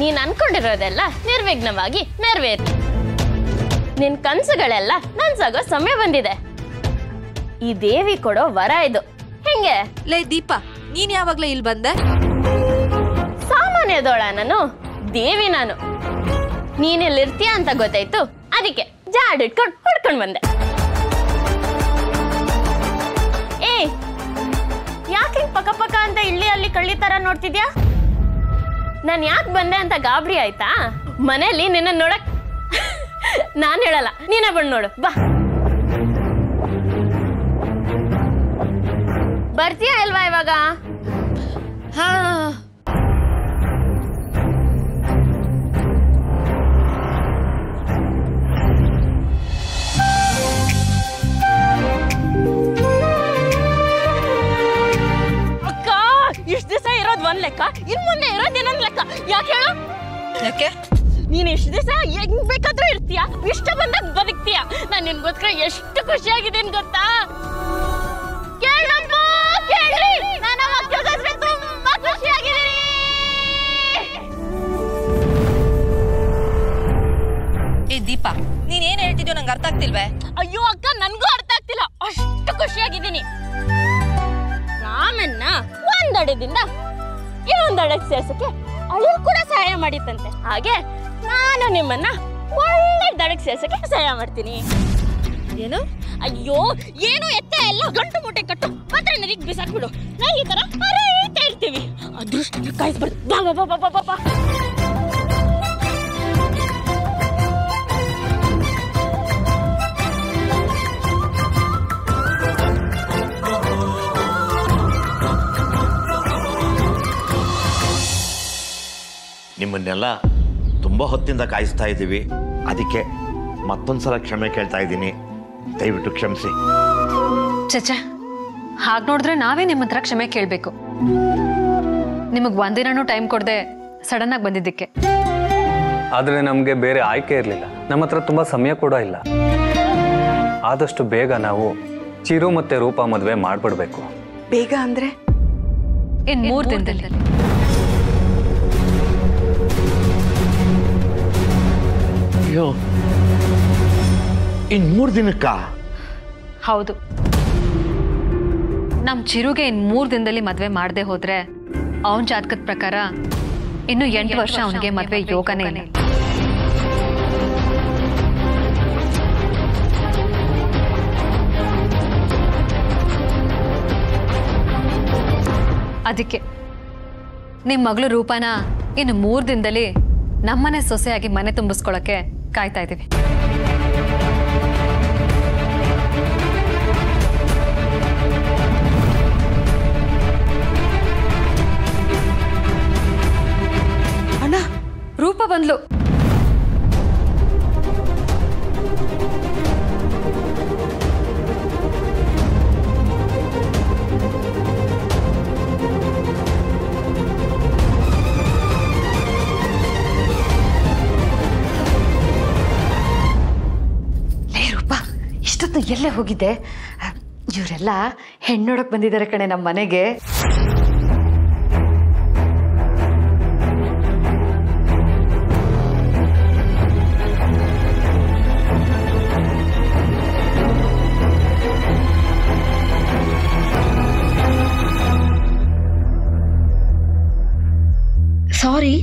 ನೀನ್ ಅನ್ಕೊಂಡಿರೋದೆಲ್ಲ ನಿರ್ವಿಘ್ನವಾಗಿ ನೆರವೇರಿ ನಿನ್ ಕನ್ಸುಗಳೆಲ್ಲ ನನ್ಸಾಗೋ ಸಮಯ ಬಂದಿದೆ ಈ ದೇವಿ ಕೊಡೋ ವರ ಇದು ಹೆಂಗೆ ಲೇ ದೀಪ ನೀನ್ ಯಾವಾಗ್ಲೇ ಇಲ್ಲಿ ಬಂದೆ ಸಾಮಾನ್ಯದೋಳ ನಾನು ದೇವಿ ನಾನು ನೀನೆಲ್ಲಿರ್ತೀಯ ಅಂತ ಗೊತ್ತಾಯ್ತು ಅದಕ್ಕೆ ಜಾಡಿಟ್ಕೊಂಡು ಹೊಡ್ಕೊಂಡ್ ಬಂದೆ ಏ ಯಾಕೆ ಹಿಂಗ್ ಪಕ್ಕ ಪಕ್ಕ ಅಂತ ಇಲ್ಲಿ ಅಲ್ಲಿ ಕಳ್ಳಿ ತರ ನೋಡ್ತಿದ್ಯಾ ನಾನ್ ಯಾಕೆ ಬಂದೆ ಅಂತ ಗಾಬರಿ ಆಯ್ತಾ ಮನೇಲಿ ನಿನ್ನ ನೋಡಕ್ ನಾನ್ ಹೇಳಲ್ಲ ನೀನೇ ಬಂದು ನೋಡು ಬಾ ಬರ್ತೀಯಾ ಇಲ್ವಾ ಇವಾಗ ಹಾ ಅಕ್ಕ ಇಷ್ಟ ದಿವಸ ಇರೋದ್ ಒಂದ್ ಲೆಕ್ಕ ಇನ್ ಮುಂದೆ ಇರೋದ್ ಇನ್ನೊಂದ್ ಲೆಕ್ಕ ಯಾಕೆ ಹೇಳು ಯಾಕೆ ನೀನ್ ಇಷ್ಟ ದಿವಸ ಹೆಂಗ್ ಬೇಕಾದ್ರೂ ಇರ್ತೀಯ ಇಷ್ಟ ಬಂದಾಗ ಬದುಕ್ತೀಯ ನಾನ್ ನಿನ್ಗೋಸ್ಕರ ಎಷ್ಟು ಖುಷಿಯಾಗಿದ್ದೀನಿ ಗೊತ್ತಾ ಕೇಳಪ್ಪ ಕೇಳ್ರಿ ನಾನು ಮಕ್ಕಳಿಗೋಸ್ಕರ ತುಂಬಾ ಖುಷಿಯಾಗಿದ್ದೀನಿ ಏ ದೀಪ ನೀನ್ ಏನ್ ಹೇಳ್ತಿದ್ಯೋ ನಂಗೆ ಅರ್ಥ ಆಗ್ತಿಲ್ವೇ ಅಯ್ಯೋ ಅಕ್ಕ ನನ್ಗೂ ಅರ್ಥ ಆಗ್ತಿಲ್ಲ ಅಷ್ಟು ಖುಷಿಯಾಗಿದ್ದೀನಿ ರಾಮನ್ನ ಒಂದಡದಿಂದ ಇನ್ನೊಂದಡಕ್ಕೆ ಸೇರ್ಸಕ್ಕೆ ಅವಳು ಕೂಡ ಸಹಾಯ ಮಾಡಿತ್ತಂತೆ ಹಾಗೆ ನಾನು ನಿಮ್ಮನ್ನ ಒಳ್ಳೆ ದಡಕ್ಕೆ ಸೇರ್ಸಕ್ಕೆ ಸಹಾಯ ಮಾಡ್ತೀನಿ ಏನು ಅಯ್ಯೋ ಏನು ಎತ್ತ ಎಲ್ಲ ಗಂಟು ಮೂಟೆ ಕಟ್ಟು ಮಾತ್ರ ನರಿಗೆ ಬಿಸಾಕ್ಬಿಡು ನಾವು ಈ ತರ ಹರೈತಾ ಇರ್ತೀವಿ ಅದೃಷ್ಟ ಕಾಯಿಸ್ಬಾರ್ದು ಬಾ ಬಾ ಬಾ ಬಾ ಬಾ ಬಾ ನಿಮ್ಮನ್ನೆಲ್ಲ ತುಂಬ ಹೊತ್ತಿಂದ ಕಾಯಿಸ್ತಾ ಇದ್ದೀವಿ ಅದಕ್ಕೆ ಮತ್ತೊಂದ್ಸಲ ಕ್ಷಮೆ ಕೇಳ್ತಾ ಇದ್ದೀನಿ ದಯವಿಟ್ಟು ಕ್ಷಮಿಸಿ ಚಚ ಹಾಗೆ ನೋಡಿದ್ರೆ ನಾವೇ ನಿಮ್ಮ ಹತ್ರ ಕ್ಷಮೆ ಕೇಳಬೇಕು ನಿಮಗೆ ಒಂದಿನನೂ ಟೈಮ್ ಕೊಡದೆ ಸಡನ್ ಆಗಿ ಬಂದಿದ್ದಕ್ಕೆ ಆದರೆ ನಮಗೆ ಬೇರೆ ಆಯ್ಕೆ ಇರಲಿಲ್ಲ ನಮ್ಮ ಹತ್ರ ತುಂಬ ಸಮಯ ಕೂಡ ಇಲ್ಲ ಆದಷ್ಟು ಬೇಗ ನಾವು ಚಿರು ಮತ್ತೆ ರೂಪ ಮದುವೆ ಮಾಡಿಬಿಡ್ಬೇಕು ಬೇಗ ಅಂದ್ರೆ ಇನ್ ಮೂರು ದಿನದಲ್ಲಿ ಅಯ್ಯೋ ಇನ್ನು ಮೂರು ದಿನಕ್ಕ ಹೌದು ನಮ್ಮ ಚಿರುಗೆ ಇನ್ ಮೂರು ದಿನದಲ್ಲಿ ಮದುವೆ ಮಾಡದೆ ಹೋದ್ರೆ ಅವನ ಜಾತಕದ ಪ್ರಕಾರ ಇನ್ನು ಎಂಟು ವರ್ಷ ಅವನಿಗೆ ಮದುವೆ ಯೋಗನೇ ಇಲ್ಲ ಅದಕ್ಕೆ ನಿಮ್ಮ ಮಗಳು ರೂಪನ ಇನ್ನು ಮೂರು ದಿನದಲ್ಲಿ ನಮ್ಮನೆ ಸೊಸೆಯಾಗಿ ಮನೆ ತುಂಬಿಸ್ಕೊಳಕ್ಕೆ ಕಾಯ್ತಾ ಇದ್ದೀವಿ ಅಣ್ಣ ರೂಪ ಬಂದ್ಲು ಲೇ ರೂಪ ಇಷ್ಟೊತ್ತು ಎಲ್ಲೇ ಹೋಗಿದ್ದೆ ಇವರೆಲ್ಲ ಹೆಣ್ಣೋಡಕ್ ಬಂದಿದ್ದಾರೆ ಕಣೆ ನಮ್ಮ ಮನೆಗೆ ಸಾರಿ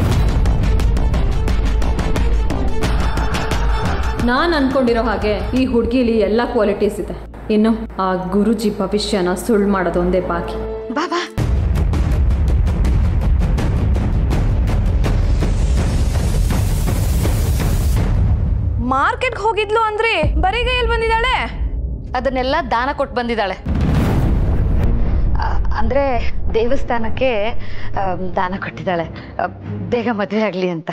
ನಾನು ಅನ್ಕೊಂಡಿರೋ ಹಾಗೆ ಈ ಹುಡುಗಿಲಿ ಎಲ್ಲ ಕ್ವಾಲಿಟೀಸ್ ಇದೆ ಇನ್ನು ಆ ಗುರುಜಿ ಭವಿಷ್ಯನ ಸುಳ್ಳು ಮಾಡೋದು ಒಂದೇ ಬಾಕಿ ಬಾ ಬಾ ಮಾರ್ಕೆಟ್ಗೆ ಹೋಗಿದ್ಲು ಅಂದ್ರೆ ಬರಿಗೈಯಲ್ಲಿ ಬಂದಿದ್ದಾಳೆ ಅದನ್ನೆಲ್ಲ ದಾನ ಕೊಟ್ಟು ಬಂದಿದ್ದಾಳೆ ಆ, ಅಂದ್ರೆ ದೇವಸ್ಥಾನಕ್ಕೆ ಆ, ದಾನ ಕೊಟ್ಟಿದ್ದಾಳೆ ಆ, ಬೇಗ ಮದುವೆ ಆಗಲಿ ಅಂತ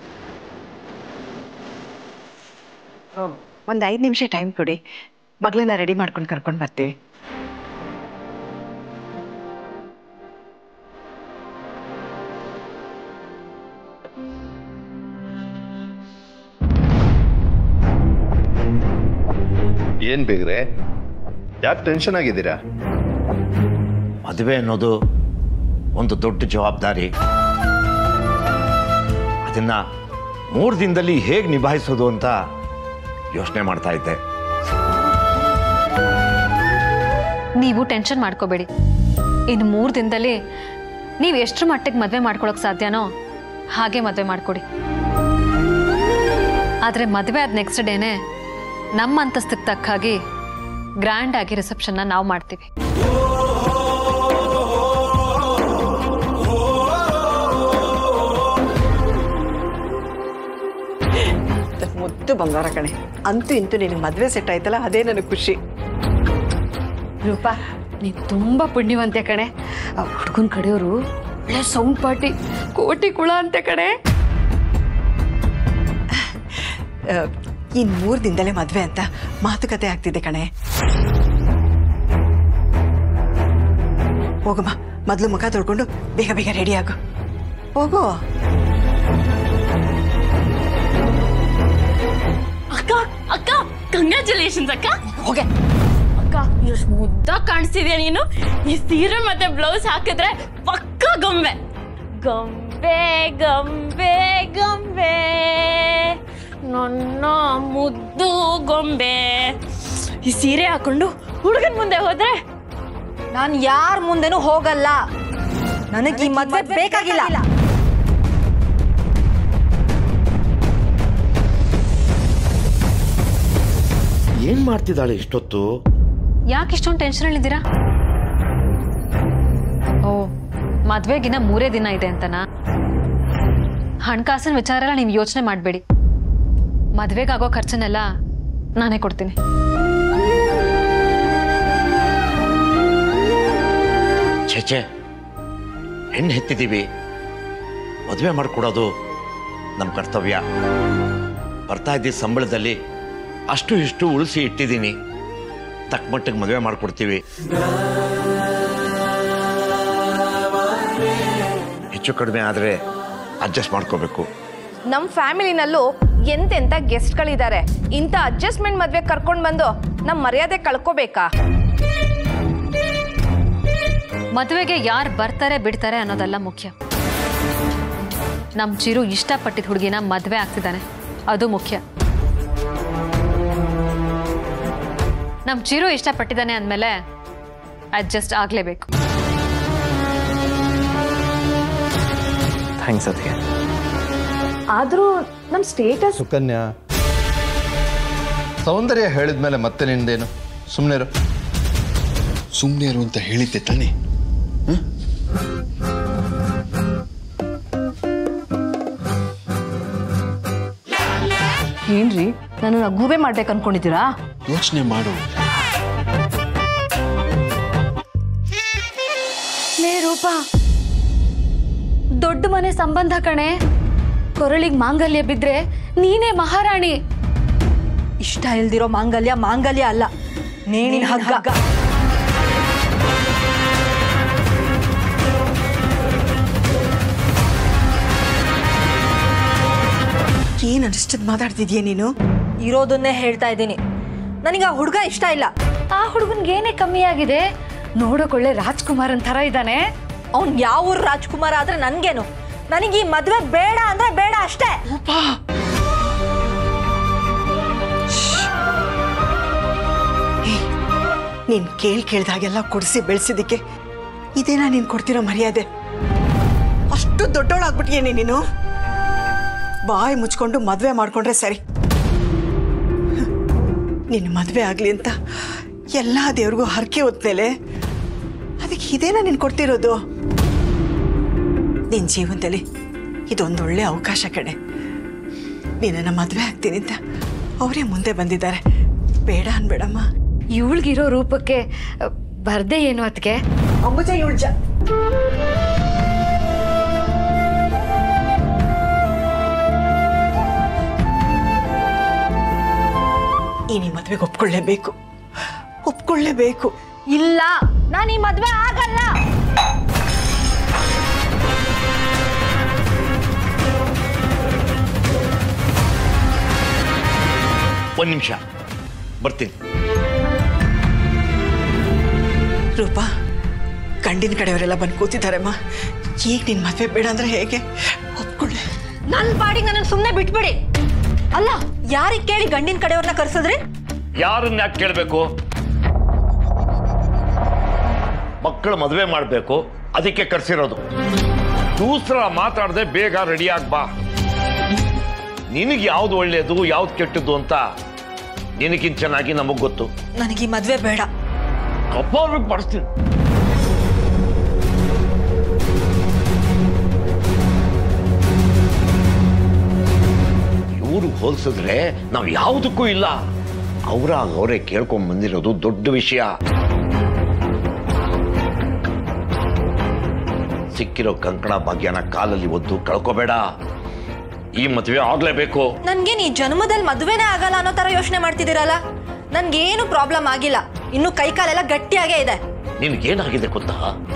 ಒಂದು ಐದು ನಿಮಿಷ ಟೈಮ್ ಕೊಡಿ ಮಗಳನ್ನ ರೆಡಿ ಮಾಡ್ಕೊಂಡು ಕರ್ಕೊಂಡು ಬರ್ತೀವಿ ಏನ್ ಬೇಗ್ರೆ ಯಾಕೆ ಟೆನ್ಷನ್ ಆಗಿದ್ದೀರಾ ಮದುವೆ ಅನ್ನೋದು ಒಂದು ದೊಡ್ಡ ಜವಾಬ್ದಾರಿ ಅದನ್ನು ಮೂರು ದಿನದಲ್ಲಿ ಹೇಗೆ ನಿಭಾಯಿಸೋದು ಅಂತ ಯೋಚನೆ ಮಾಡ್ತಾ ಇದ್ದೆ ನೀವು ಟೆನ್ಷನ್ ಮಾಡ್ಕೋಬೇಡಿ ಇನ್ನು ಮೂರು ದಿನದಲ್ಲಿ ನೀವು ಎಷ್ಟರ ಮಟ್ಟಿಗೆ ಮದುವೆ ಮಾಡ್ಕೊಳಕ್ ಸಾಧ್ಯನೋ ಹಾಗೆ ಮದುವೆ ಮಾಡ್ಕೊಡಿ ಆದರೆ ಮದುವೆ ಆದ ನೆಕ್ಸ್ಟ್ ಡೇನೆ ನಮ್ಮ ಅಂತಸ್ತಕ್ಕೆ ತಕ್ಕ ಹಾಗೆ ಗ್ರ್ಯಾಂಡ್ ಆಗಿ ರಿಸೆಪ್ಷನ್ನ ನಾವು ಮಾಡ್ತೀವಿ ಮುದ್ದು ಬಂಗಾರ ಕಣೆ ಅಂತೂ ಇಂತೂ ನಿನಗೆ ಮದುವೆ ಸೆಟ್ ಆಯ್ತಲ್ಲ ಅದೇ ನನಗೆ ಖುಷಿ ರೂಪಾ ನೀನ್ ತುಂಬಾ ಪುಣ್ಯವಂತೆ ಕಣೆ ಹುಡುಗನ ಕಡೆಯವರು ಒಳ್ಳೆ ಸೌಂಡ್ ಪಾರ್ಟಿ ಕೋಟಿ ಕುಳ ಅಂತೆ ಕಣೆ ಇನ್ನು ಮೂರು ದಿನದಲ್ಲೇ ಮದುವೆ ಅಂತ ಮಾತುಕತೆ ಆಗ್ತಿದೆ ಕಣೆ ಹೋಗಮ್ಮ ಮೊದಲು ಮುಖ ತೊಳ್ಕೊಂಡು ಬೇಗ ಬೇಗ ರೆಡಿ ಆಗು ಹೋಗು ಅಕ್ಕ ಅಕ್ಕ ಕಂಗ್ರ್ಯಾಚುಲೇಷನ್ಸ್ ಅಕ್ಕ ಹೋಗೆ ಅಕ್ಕ ಎಷ್ಟು ಮುದ್ದಾಗಿ ಕಾಣಿಸ್ತಿದ್ಯಾ ನೀನು ಈ ಸೀರೆ ಮತ್ತೆ ಬ್ಲೌಸ್ ಹಾಕಿದ್ರೆ ಪಕ್ಕ ಗೊಂಬೆ ಗೊಂಬೆ ಗೊಂಬೆ ಗೊಂಬೆ ನನ್ನ ಮುದ್ದು ಗೊಂಬೆ ಈ ಸೀರೆ ಹಾಕೊಂಡು ಹುಡುಗನ್ ಮುಂದೆ ಹೋದ್ರೆ ನಾನು ಯಾರ ಮುಂದೆನೂ ಹೋಗಲ್ಲ ನನಗೆ ಈ ಮದ್ವೆ ಬೇಕಾಗಿಲ್ಲ ಏನು ಮಾಡ್ತಿದ್ದಾಳೆ ಇಷ್ಟೊತ್ತು ಯಾಕೆ ಇಷ್ಟೊಂದು ಟೆನ್ಷನಲ್ಲಿದ್ದೀರಾ ಓ ಮದ್ವೆಗಿನ ಮೂರೇ ದಿನ ಇದೆ ಅಂತನಾ ಹಣಕಾಸಿನ ವಿಚಾರ ಎಲ್ಲ ನೀವು ಯೋಚನೆ ಮಾಡಬೇಡಿ ಮದ್ವೆಗಾಗೋ ಖರ್ಚನ್ನೆಲ್ಲ ನಾನೇ ಕೊಡ್ತೀನಿ ಛೆಛೆ ಹೆಣ್ಣು ಹೆತ್ತಿದ್ದೀವಿ ಮದುವೆ ಮಾಡಿಕೊಡೋದು ನಮ್ಮ ಕರ್ತವ್ಯ ಬರ್ತಾ ಇದ್ದ ಸಂಬಳದಲ್ಲಿ ಅಷ್ಟು ಇಷ್ಟು ಉಳಿಸಿ ಇಟ್ಟಿದ್ದೀನಿ ತಕ್ಕ ಮಟ್ಟಿಗೆ ಮದುವೆ ಮಾಡಿಕೊಡ್ತೀವಿ ಹೆಚ್ಚು ಕಡಿಮೆ ಆದರೆ ಅಡ್ಜಸ್ಟ್ ಮಾಡ್ಕೋಬೇಕು ನಮ್ಮ ಫ್ಯಾಮಿಲಿನಲ್ಲೂ ಎಂತೆಂಥ ಗೆಸ್ಟ್ಗಳಿದ್ದಾರೆ ಇಂಥ ಅಡ್ಜಸ್ಟ್ಮೆಂಟ್ ಮದ್ವೆ ಕರ್ಕೊಂಡು ಬಂದು ನಮ್ಮ ಮರ್ಯಾದೆ ಕಳ್ಕೋಬೇಕಾ ಮದುವೆಗೆ ಯಾರು ಬರ್ತಾರೆ ಬಿಡ್ತಾರೆ ಅನ್ನೋದೆಲ್ಲ ಮುಖ್ಯ ನಮ್ಮ ಚಿರು ಇಷ್ಟಪಟ್ಟಿದ್ದ ಹುಡುಗಿನ ಮದುವೆ ಆಗ್ತಿದ್ದಾನೆ ಅದು ಮುಖ್ಯ ನಮ್ಮ ಚಿರು ಇಷ್ಟಪಟ್ಟಿದ್ದಾನೆ ಅಂದಮೇಲೆ ಅಡ್ಜಸ್ಟ್ ಆಗಲೇಬೇಕು ಥ್ಯಾಂಕ್ಸ್ ಅದಕ್ಕೆ ಆದರೂ ನಮ್ಮ ಸ್ಟೇಟಸ್ ಸುಕನ್ಯಾ ಸೌಂದರ್ಯ ಹೇಳಿದ್ಮೇಲೆ ಮತ್ತೆ ನಿಂದೇನು ಸುಮ್ಮನೆ ಸುಮ್ಮನೆ ಇರು ಅಂತ ಹೇಳಿದ್ದೆ ತಾನೇ ಏನ್ರಿ ನನ್ನ ಗೂಬೆ ಮಾಡ್ಬೇಕು ಅನ್ಕೊಂಡಿದ್ದೀರಾ ಯೋಚನೆ ಮಾಡು ಲೇ ರೂಪ ದೊಡ್ಡ ಮನೆ ಸಂಬಂಧ ಕಣೆ ಕೊರಳಿಗೆ ಮಾಂಗಲ್ಯ ಬಿದ್ರೆ ನೀನೇ ಮಹಾರಾಣಿ ಇಷ್ಟ ಇಲ್ದಿರೋ ಮಾಂಗಲ್ಯ ಮಾಂಗಲ್ಯ ಅಲ್ಲ ನೇಣಿನ ಹಗ್ಗ ಏನು ಅನಿಸ್ತದ್ ಮಾತಾಡ್ತಿದ್ಯಾ ನೀನು ಇರೋದನ್ನೇ ಹೇಳ್ತಾ ಇದ್ದೀನಿ ನನಗೆ ಆ ಹುಡುಗ ಇಷ್ಟ ಇಲ್ಲ ಆ ಹುಡುಗನ್ಗೆ ಏನೇ ಕಮ್ಮಿ ಆಗಿದೆ ನೋಡೋಕೊಳ್ಳೆ ರಾಜ್ಕುಮಾರನ್ ಥರ ಇದ್ದಾನೆ ಅವ್ನ್ ಯಾವ ಊರ್ ರಾಜ್ಕುಮಾರ್ ಆದ್ರೆ ನನ್ಗೇನು ನನಗೆ ಈ ಮದ್ವೆ ಬೇಡ ಅಂದ್ರೆ ಬೇಡ ಅಷ್ಟೇ ನೀನ್ ಕೇಳ್ ಕೇಳ್ದಾಗೆಲ್ಲ ಕೊಡಿಸಿ ಬೆಳೆಸಿದ್ದಕ್ಕೆ ಇದೇನಾ ನೀನ್ ಕೊಡ್ತಿರೋ ಮರ್ಯಾದೆ ಅಷ್ಟು ದೊಡ್ಡವಳಾಗ್ಬಿಟ್ಟಿಯೇನೆ ನೀನು ಬಾಯಿ ಮುಚ್ಕೊಂಡು ಮದುವೆ ಮಾಡ್ಕೊಂಡ್ರೆ ಸರಿ ನಿನ್ನ ಮದುವೆ ಆಗ್ಲಿ ಅಂತ ಎಲ್ಲ ದೇವ್ರಿಗೂ ಹರಕೆ ಹೊತ್ಮೇಲೆ ಅದಕ್ಕೆ ಇದೇನಾ ನೀನು ಕೊಡ್ತಿರೋದು ನಿನ್ನ ಜೀವನದಲ್ಲಿ ಇದೊಂದೊಳ್ಳೆ ಅವಕಾಶ ಕಡೆ ನೀನನ್ನ ಮದುವೆ ಆಗ್ತೀನಿ ಅಂತ ಅವರೇ ಮುಂದೆ ಬಂದಿದ್ದಾರೆ ಬೇಡ ಅನ್ಬೇಡಮ್ಮ ಇವಳಿಗಿರೋ ರೂಪಕ್ಕೆ ಅ, ಬರ್ದೆ ಏನು ಅದಕ್ಕೆ ಅಂಬುಜ ಇವಳ್ಜ ಈ ನಿಮ್ಮ ಮದ್ವೆಗೆ ಒಪ್ಕೊಳ್ಳೇಬೇಕು ಒಪ್ಕೊಳ್ಳೇಬೇಕು ಇಲ್ಲ ನಾನು ಈ ಮದ್ವೆ ಆಗಲ್ಲ ಒಂದು ನಿಮಿಷ ಬರ್ತೀನಿ ರೂಪಾ ಗಂಡಿನ ಕಡೆಯವರೆಲ್ಲ ಬಂದು ಕೂತಿದ್ದಾರಮ್ಮ ಈಗ ನಿನ್ನ ಮದುವೆ ಬೇಡ ಅಂದ್ರೆ ಹೇಗೆ ಒಪ್ಕೊಳ್ಳೆ ನನ್ನ ಪಾಡಿಗೆ ನನ್ನ ಸುಮ್ಮನೆ ಬಿಟ್ಬಿಡಿ ಅಲ್ಲ ಯಾರಿಗೆ ಕೇಳಿ ಗಂಡಿನ ಕಡೆಯವ್ರನ್ನ ಕರ್ಸಿದ್ರಿ ಯಾರನ್ನ ಯಾಕೆ ಕೇಳಬೇಕು ಮಕ್ಕಳ ಮದುವೆ ಮಾಡಬೇಕು ಅದಕ್ಕೆ ಕರ್ಸಿರೋದು ದೂಸ್ರ ಮಾತಾಡದೆ ಬೇಗ ರೆಡಿ ಬಾ ನಿನಗೆ ಯಾವ್ದು ಒಳ್ಳೇದು ಯಾವ್ದು ಕೆಟ್ಟದ್ದು ಅಂತ ನಿನಗಿಂತ ಚೆನ್ನಾಗಿ ನಮಗ್ ಗೊತ್ತು ನನಗೆ ಈ ಮದ್ವೆ ಬೇಡ ಕಪ್ಪ ಅವ್ರಿಗೆ ಪಡಿಸ್ತೀನಿ ಇವರು ಹೋಲಿಸಿದ್ರೆ ನಾವು ಯಾವುದಕ್ಕೂ ಇಲ್ಲ ಅವರಾಗ ಅವರೇ ಕೇಳ್ಕೊಂಡ್ ಬಂದಿರೋದು ದೊಡ್ಡ ವಿಷಯ ಸಿಕ್ಕಿರೋ ಕಂಕಣ ಭಾಗ್ಯನ ಕಾಲಲ್ಲಿ ಒದ್ದು ಕಳ್ಕೋಬೇಡ ಈ ಮದುವೆ ಆಗ್ಲೇಬೇಕು ನನ್ಗೇನ್ ಈ ಜನ್ಮದಲ್ಲಿ ಮದುವೆನೇ ಆಗಲ್ಲ ಅನ್ನೋ ತರ ಯೋಚನೆ ಮಾಡ್ತಿದ್ದೀರಲ್ಲ ನನ್ಗೇನು ಪ್ರಾಬ್ಲಮ್ ಆಗಿಲ್ಲ ಇನ್ನು ಕೈ ಕಾಲೆಲ್ಲ ಗಟ್ಟಿಯಾಗೇ ಇದೆ ನಿನ್ಗೇನಾಗಿದೆ ಗೊತ್ತಾ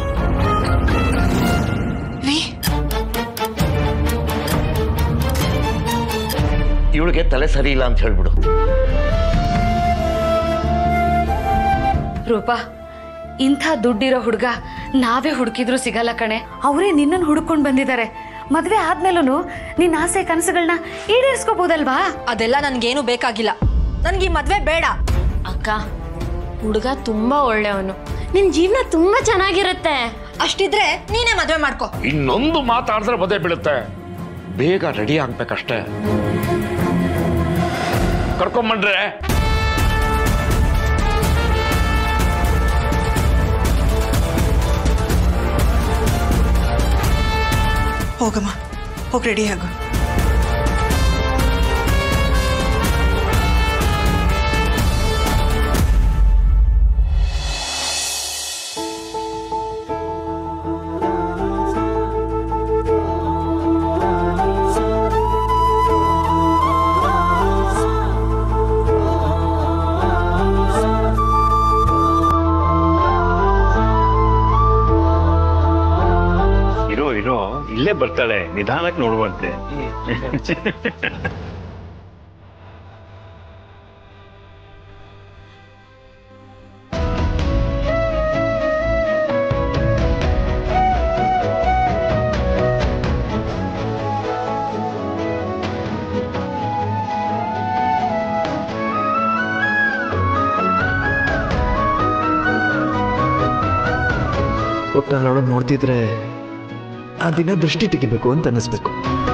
ಇವಳಿಗೆ ತಲೆ ಸರಿ ಇಲ್ಲ ಅಂತ ಹೇಳ್ಬಿಡು ರೂಪಾ ಇಂಥ ದುಡ್ಡಿರೋ ಹುಡುಗ ನಾವೇ ಹುಡುಕಿದ್ರು ಸಿಗಲ್ಲ ಕಣೆ ಅವರೇ ನಿನ್ನನ್ನು ಹುಡ್ಕೊಂಡು ಬಂದಿದ್ದಾರೆ ಮದ್ವೆ ಆದ್ಮೇಲೂ ನಿನ್ನ ಆಸೆ ಕನಸುಗಳನ್ನ ಈಡೇರಿಸ್ಕೋಬಹುದಲ್ವಾ ಅದೆಲ್ಲ ನನ್ಗೇನು ಬೇಕಾಗಿಲ್ಲ ನನ್ಗೆ ಈ ಮದ್ವೆ ಬೇಡ ಅಕ್ಕ ಹುಡುಗ ತುಂಬಾ ಒಳ್ಳೆಯವನು ನಿನ್ ಜೀವನ ತುಂಬಾ ಚೆನ್ನಾಗಿರುತ್ತೆ ಅಷ್ಟಿದ್ರೆ ನೀನೇ ಮದ್ವೆ ಮಾಡ್ಕೋ ಇನ್ನೊಂದು ಮಾತಾಡಿದ್ರೆ ಬದೇ ಬೀಳುತ್ತೆ ಬೇಗ ರೆಡಿ ಆಗ್ಬೇಕಷ್ಟೇ ಕರ್ಕೊಂಬಂಡ್ರೆ ಹೋಗಮ್ಮ ಹೋಗಿ ರೆಡಿ ಆಗು ಇರೋ ಇರೋ ಇಲ್ಲೇ ಬರ್ತಾಳೆ ನಿಧಾನಕ್ಕೆ ನೋಡುವಂತೆ ಒಟ್ಟು ನೋಡೋದು ನೋಡ್ತಿದ್ರೆ ಆ ದಿನ ದೃಷ್ಟಿ ತೆಗಿಬೇಕು ಅಂತ ಅನ್ನಿಸ್ಬೇಕು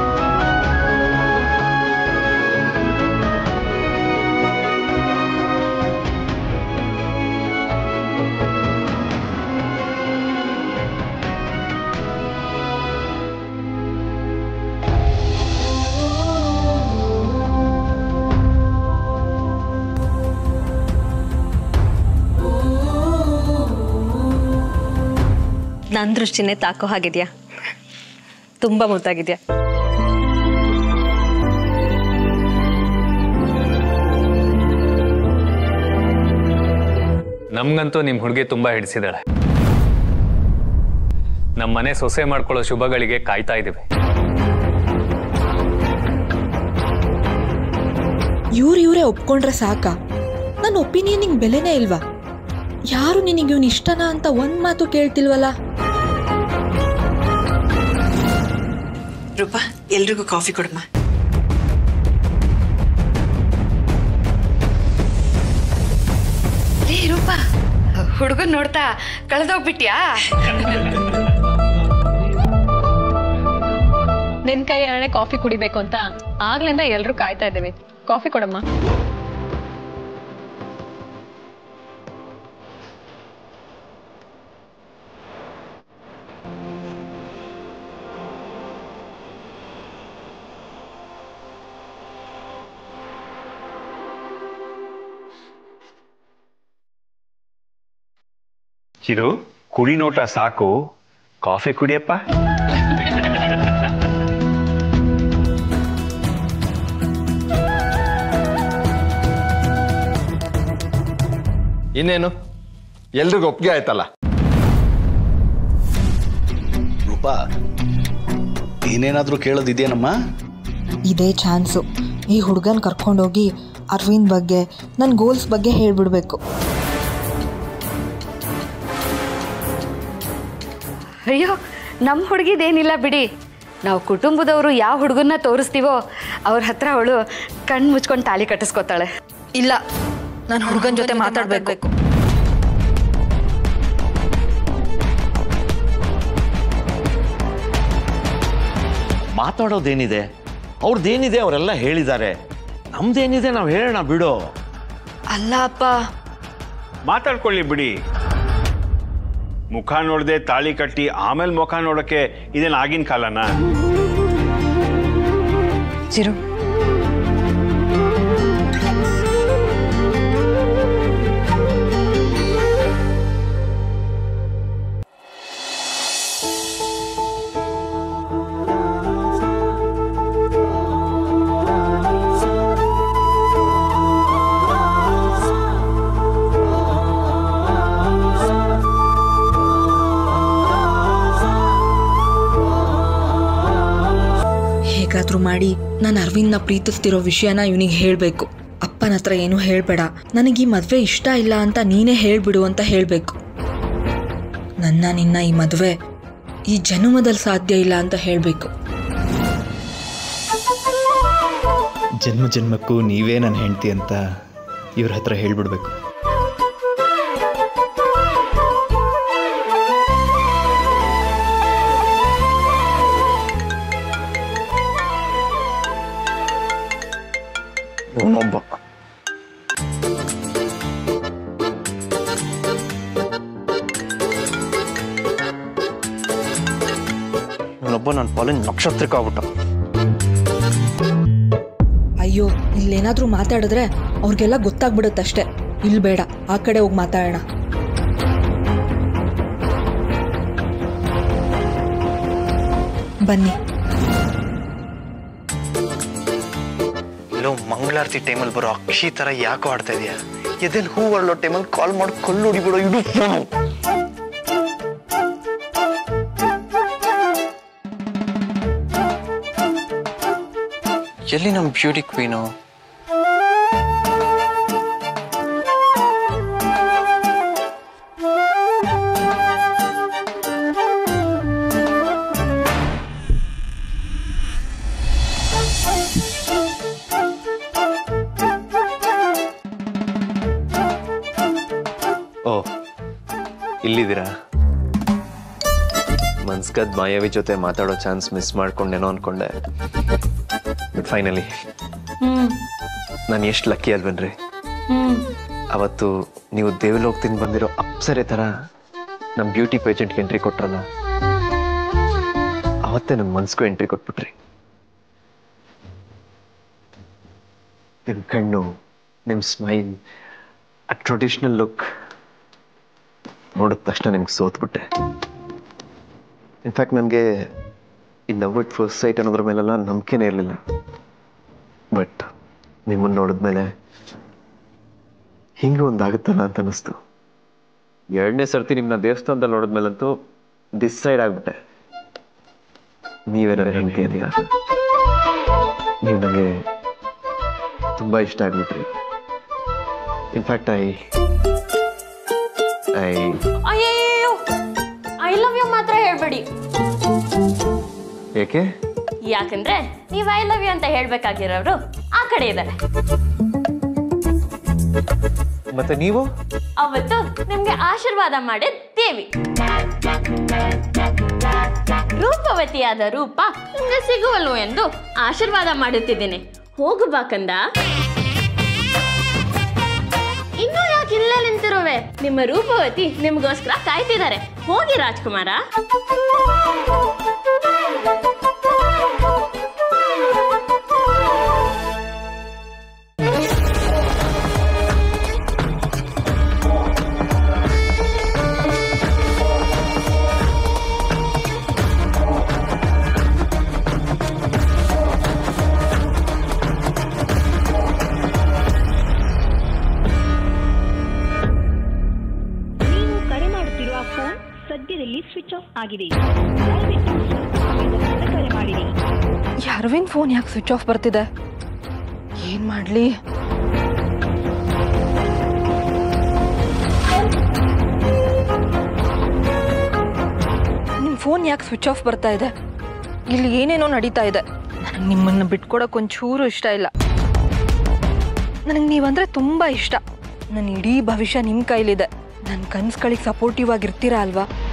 ನನ್ನ ದೃಷ್ಟಿನೇ ತಾಕೋ ಹಾಗಿದ್ಯಾ ತುಂಬಾ ಮುದ್ದಾಗಿದ್ಯಾ ನಮ್ಗಂತೂ ನಿಮ್ಮ ಹುಡುಗಿ ತುಂಬಾ ಹಿಡಿಸಿದಾಳೆ ನಮ್ಮ ಮನೆ ಸೊಸೆ ಮಾಡ್ಕೊಳ್ಳೋ ಶುಭಗಳಿಗೆ ಕಾಯ್ತಾ ಇದೀವಿ ಇವ್ರು ಇವರೇ ಒಪ್ಕೊಂಡ್ರೆ ಸಾಕ ನನ್ನ ಒಪಿನಿಯನಿಗೆ ಬೆಲೆನೇ ಇಲ್ವಾ ಯಾರು ನಿನಗೆ ಇವನು ಇಷ್ಟನಾ ಅಂತ ಒಂದ್ ಮಾತು ಕೇಳ್ತಿಲ್ವಲ್ಲ ರೂಪಾ ಎಲ್ರಿಗೂ ಕಾಫಿ ಕೊಡಮ್ಮ ಏ ರೂಪಾ ಹುಡುಗನ್ ನೋಡ್ತಾ ಕಳೆದೋಗ್ಬಿಟ್ಯಾ ನಿನ್ ಕೈ ಹಣೆ ಕಾಫಿ ಕುಡಿಬೇಕು ಅಂತ ಆಗ್ಲಿಂದ ಎಲ್ರು ಕಾಯ್ತಾ ಇದ್ದೇವೆ ಕಾಫಿ ಕೊಡಮ್ಮ ಚಿರು ಕುಡಿ ನೋಟ ಸಾಕು ಕಾಫಿ ಕುಡಿಯಪ್ಪ ಇನ್ನೇನು ಎಲ್ರಿಗೂ ಒಪ್ಪಿಗೆ ಆಯ್ತಲ್ಲ ರೂಪಾ ಏನೇನಾದ್ರೂ ಕೇಳೋದಿದೆಯೇನಮ್ಮ ಇದೇ ಚಾನ್ಸು ಈ ಹುಡುಗನ್ ಕರ್ಕೊಂಡೋಗಿ ಅರವಿಂದ್ ಬಗ್ಗೆ ನನ್ನ ಗೋಲ್ಸ್ ಬಗ್ಗೆ ಹೇಳ್ಬಿಡ್ಬೇಕು ಅಯ್ಯೋ ನಮ್ಮ ಹುಡುಗಿದೇನಿಲ್ಲ ಬಿಡಿ ನಾವು ಕುಟುಂಬದವರು ಯಾವ ಹುಡುಗನ್ನ ತೋರಿಸ್ತೀವೋ ಅವ್ರ ಹತ್ರ ಅವಳು ಕಣ್ಣು ಮುಚ್ಕೊಂಡು ತಾಳಿ ಕಟ್ಟಿಸ್ಕೊತಾಳೆ ಇಲ್ಲ ನಾನು ಹುಡುಗನ ಜೊತೆ ಮಾತಾಡಬೇಕು ಮಾತಾಡೋದೇನಿದೆ ಅವ್ರದ್ದೇನಿದೆ ಅವರೆಲ್ಲ ಹೇಳಿದ್ದಾರೆ ನಮ್ದೇನಿದೆ ನಾವು ಹೇಳೋಣ ಬಿಡು ಅಲ್ಲ ಅಪ್ಪ ಮಾತಾಡ್ಕೊಳ್ಳಿ ಬಿಡಿ ಮುಖ ನೋಡದೆ ತಾಳಿ ಕಟ್ಟಿ ಆಮೇಲೆ ಮುಖ ನೋಡೋಕೆ ಇದೇನು ಆಗಿನ ಕಾಲನಾ ಚಿರು ಹೇಗಾದ್ರೂ ಮಾಡಿ ನಾನು ಅರವಿಂದ್ನ ಪ್ರೀತಿಸ್ತಿರೋ ವಿಷಯನ ಇವನಿಗೆ ಹೇಳಬೇಕು ಅಪ್ಪನ ಹತ್ರ ಏನೂ ಹೇಳಬೇಡ ನನಗೆ ಈ ಮದುವೆ ಇಷ್ಟ ಇಲ್ಲ ಅಂತ ನೀನೇ ಹೇಳ್ಬಿಡು ಅಂತ ಹೇಳಬೇಕು ನನ್ನ ನಿನ್ನ ಈ ಮದುವೆ ಈ ಜನ್ಮದಲ್ಲಿ ಸಾಧ್ಯ ಇಲ್ಲ ಅಂತ ಹೇಳಬೇಕು ಜನ್ಮ ಜನ್ಮಕ್ಕೂ ನೀವೇ ನನ್ನ ಹೆಂಡತಿ ಅಂತ ಇವ್ರ ಹತ್ರ ಹೇಳ್ಬಿಡ್ಬೇಕು ಇವನೊಬ್ಬ ಇವನೊಬ್ಬ ನನ್ನ ಪಾಲಿನ ನಕ್ಷತ್ರಕ್ಕೆ ಆಗ್ಬಿಟ್ಟ ಅಯ್ಯೋ ಇಲ್ಲೇನಾದ್ರೂ ಮಾತಾಡಿದ್ರೆ ಅವ್ರಿಗೆಲ್ಲ ಗೊತ್ತಾಗ್ಬಿಡುತ್ತಷ್ಟೇ ಇಲ್ಲಿ ಬೇಡ ಆ ಕಡೆ ಹೋಗಿ ಮಾತಾಡೋಣ ಬನ್ನಿ ಎಲ್ಲೋ ಮಂಗಳಾರತಿ ಟೈಮಲ್ಲಿ ಬರೋ ಅಕ್ಷಿ ತರ ಯಾಕೋ ಆಡ್ತಾ ಇದೆಯಾ ಎದೆಲ್ ಹೂ ಅರಳೋ ಟೈಮಲ್ಲಿ ಕಾಲ್ ಮಾಡಿ ಕಲ್ಲು ಹೊಡಿಬಿಡೋ ಇಡು ಫೋನು ಎಲ್ಲಿ ನಮ್ಮ ಬ್ಯೂಟಿ ಕ್ವೀನು ಓ ಇಲ್ಲಿದ್ದೀರಾ ಮನ್ಸ್ಗದ್ ಮಾಯಾವಿ ಜೊತೆ ಮಾತಾಡೋ ಚಾನ್ಸ್ ಮಿಸ್ ಮಾಡ್ಕೊಂಡೇನೋ ಅನ್ಕೊಂಡೆ ಬಟ್ ಫೈನಲಿ ಹ್ಮ್ ನಾನು ಎಷ್ಟು ಲಕ್ಕಿ ಅಲ್ವೇನ್ರಿ ಹ್ಮ್ ಅವತ್ತು ನೀವು ದೇವಲೋಕದಿಂದ ಬಂದಿರೋ ಅಪ್ಸರೆ ಥರ ನಮ್ಮ ಬ್ಯೂಟಿ ಪೇಜೆಂಟ್ಗೆ ಎಂಟ್ರಿ ಕೊಟ್ರಲ್ಲ ಅವತ್ತೇ ನನ್ನ ಮನ್ಸ್ಗೂ ಎಂಟ್ರಿ ಕೊಟ್ಬಿಟ್ರಿ ನಿಮ್ಮ ಕಣ್ಣು ನಿಮ್ಮ ಸ್ಮೈಲ್ ಆ ಟ್ರೆಡಿಷ್ನಲ್ ಲುಕ್ ನೋಡಿದ ತಕ್ಷಣ ನಿಮ್ಗೆ ಸೋತ್ಬಿಟ್ಟೆ ಇನ್ಫ್ಯಾಕ್ಟ್ ನನಗೆ ಈ ಲವ್ ಇಟ್ ಫಸ್ಟ್ ಸೈಟ್ ಅನ್ನೋದ್ರ ಮೇಲೆಲ್ಲ ನಂಬಿಕೆನೇ ಇರಲಿಲ್ಲ ಬಟ್ ನಿಮ್ಮನ್ನು ನೋಡಿದ್ಮೇಲೆ ಹಿಂಗೆ ಒಂದಾಗುತ್ತಲ್ಲ ಅಂತ ಅನಿಸ್ತು ಎರಡನೇ ಸರ್ತಿ ನಿಮ್ಮನ್ನ ದೇವಸ್ಥಾನದಲ್ಲಿ ನೋಡಿದ್ಮೇಲಂತೂ ಡಿಸೈಡ್ ಆಗ್ಬಿಟ್ಟೆ ನೀವೇ ನನ್ನ ಹೆಂಡತಿ ಅದೀಗ ನೀವು ನನಗೆ ತುಂಬ ಇಷ್ಟ ಆಗ್ಬಿಟ್ರಿ ಇನ್ಫ್ಯಾಕ್ಟ್ ಐ ಐ ಅಯ್ಯಯ್ಯೋ ಐ ಲವ್ ಯು ಮಾತ್ರ ಹೇಳ್ಬೇಡಿ ಏಕೆ ಯಾಕಂದ್ರೆ ನೀವು ಐ ಲವ್ ಯು ಅಂತ ಹೇಳ್ಬೇಕಾಗಿರೋರು ಆ ಕಡೆ ಇದ್ದಾರೆ ಮತ್ತೆ ನೀವು ಅವತ್ತು ನಿಮ್ಗೆ ಆಶೀರ್ವಾದ ಮಾಡಿದ ದೇವಿ ರೂಪವತಿಯಾದ ರೂಪ ನಿಮ್ಗೆ ಸಿಗುವಲ್ವು ಎಂದು ಆಶೀರ್ವಾದ ಮಾಡುತ್ತಿದ್ದೇನೆ ಹೋಗು ಬಾ ಕಂದ ಇನ್ನೂ ಯಾಕೆ ಇಲ್ಲೇ ನಿಂತಿರುವೆ ನಿಮ್ಮ ರೂಪವತಿ ನಿಮ್ಗೋಸ್ಕರ ಕಾಯ್ತಿದ್ದಾರೆ ಹೋಗಿ ರಾಜ್ಕುಮಾರ ನೀವು ಕರೆ ಮಾಡುತ್ತಿರುವ ಫೋನ್ ಸದ್ಯದಲ್ಲಿ ಸ್ವಿಚ್ ಆಫ್ ಆಗಿದೆ ದಯವಿಟ್ಟು ಸ್ವಲ್ಪ ಸಮಯದ ನಂತರ ಕರೆ ಮಾಡಿರಿ ಈ ಅರವಿಂದ್ ಫೋನ್ ಯಾಕೆ ಸ್ವಿಚ್ ಆಫ್ ಬರ್ತಿದೆ ಏನ್ ಮಾಡ್ಲಿ ನಿಮ್ ಫೋನ್ ಯಾಕೆ ಸ್ವಿಚ್ ಆಫ್ ಬರ್ತಾ ಇದೆ ಇಲ್ಲಿ ಏನೇನೋ ನಡೀತಾ ಇದೆ ನನಗೆ ನಿಮ್ಮನ್ನು ಬಿಟ್ಕೊಡಕ್ಕೆ ಒಂಚೂರು ಇಷ್ಟ ಇಲ್ಲ ನನಗೆ ನೀವಂದ್ರೆ ತುಂಬ ಇಷ್ಟ ನನ್ನ ಇಡೀ ಭವಿಷ್ಯ ನಿಮ್ಮ ಕೈಲಿದೆ ನನ್ನ ಕನ್ಸುಗಳಿಗೆ ಸಪೋರ್ಟಿವ್ ಆಗಿರ್ತೀರಾ ಅಲ್ವಾ